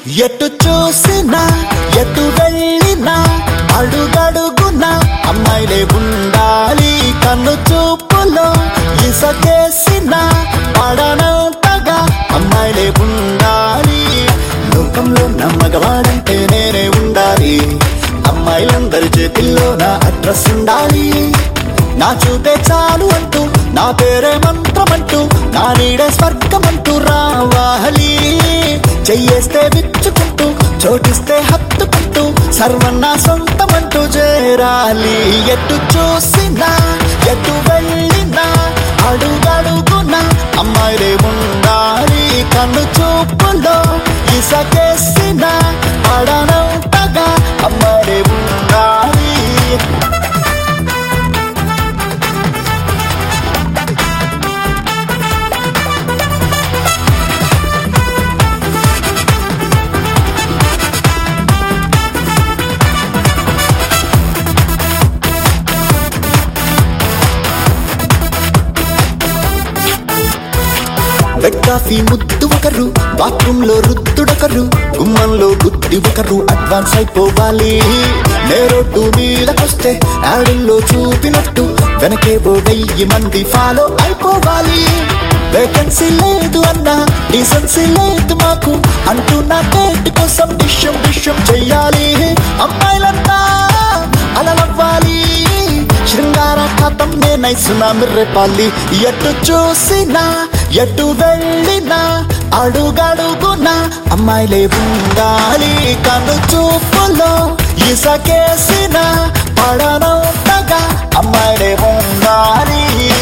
ఎటు చూసినా ఎటు వెళ్ళినా అడుగడుగునా అమ్మాయిలే ఉండాలి కన్ను చూపులో ఇసకేసిన పడనంతగా అమ్మాయిలే ఉండాలి లోకంలో నమ్మగవాడంటే నేనే ఉండాలి అమ్మాయిలందరి చేతిల్లో నా అడ్రస్ ఉండాలి నా చూపే చాలు అంటూ నా పేరే మంత్రమంటూ నా నీడే స్వర్గమంటూ రావాలి చెయ్యేస్తే విచ్చుకుంటూ చోటిస్తే హత్తుకుంటూ సర్వం నా సొంతమంటూ చేరాలి ఎటు చూసినా ఎటు వెళ్ళినా అడుగడుగునా అమ్మాయిలే ఉండాలి కన్ను చూపులో ఇసకేసిన పడనంతగా అమ్మాయిలే ఉండాలి బెడ్ కాఫీ ముద్దు ఒకరు బాత్రూమ్ లో రుద్దుడొకరు గుమ్మంలో గుద్ది ఒకరు అడ్వాన్స్ అయిపోవాలి నేరోడ్డు మీదకొస్తే యాడుల్లో చూపినట్టు వెనకేవో వెయ్యి మంది ఫాలో అయిపోవాలి వేకెన్సీ లేదు అన్నా డీసెన్సీ లేదు మాకు అంటూ నా డేట్ కోసం డిష్యం డిష్యం చెయ్యాలి అమ్మాయిలంతా అలలవ్వాలి శృంగార కథం నేనైసునా మిర్రెపాలి ఎటు చూసినా ఎటు వెళ్ళినా అడుగడుగునా అమ్మాయిలే ఉండాలి కను చూపులో ఇసకేసిన పడనంతగా అమ్మాయిలే ఉండాలి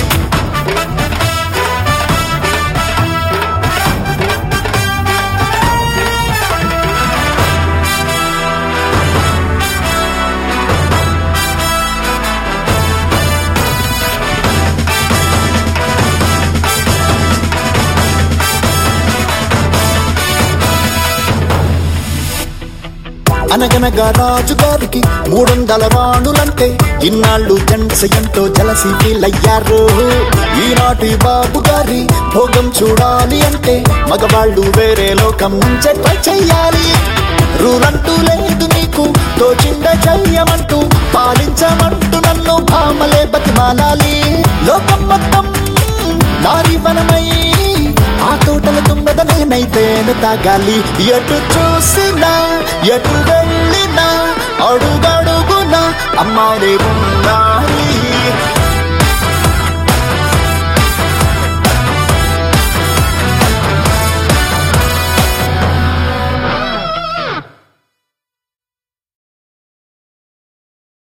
అనగనగా రాజు గారికి మూడొందల రాణులంటే ఇన్నాళ్ళు జెంట్స్ ఎంతో జలసి ఫీల్ అయ్యారు ఈనాటి బాబు గారి భోగం చూడాలి అంటే మగవాళ్ళు వేరే లోకం నుంచే ట్రై చెయ్యాలి రూల్ అంటూ లేదు నీకు తోచింద చెయ్యమంటూ పాలించమంటూ నన్ను భామలే బతిమాలాలి లోకం మొత్తం నారి వనమై ఆ తోటల తుమ్మద నేనైతేను తాగాలి ఎటు చూసినా ఎటు వెళ్ళినా అడుగడుగునా అమ్మాయి ఉండాలి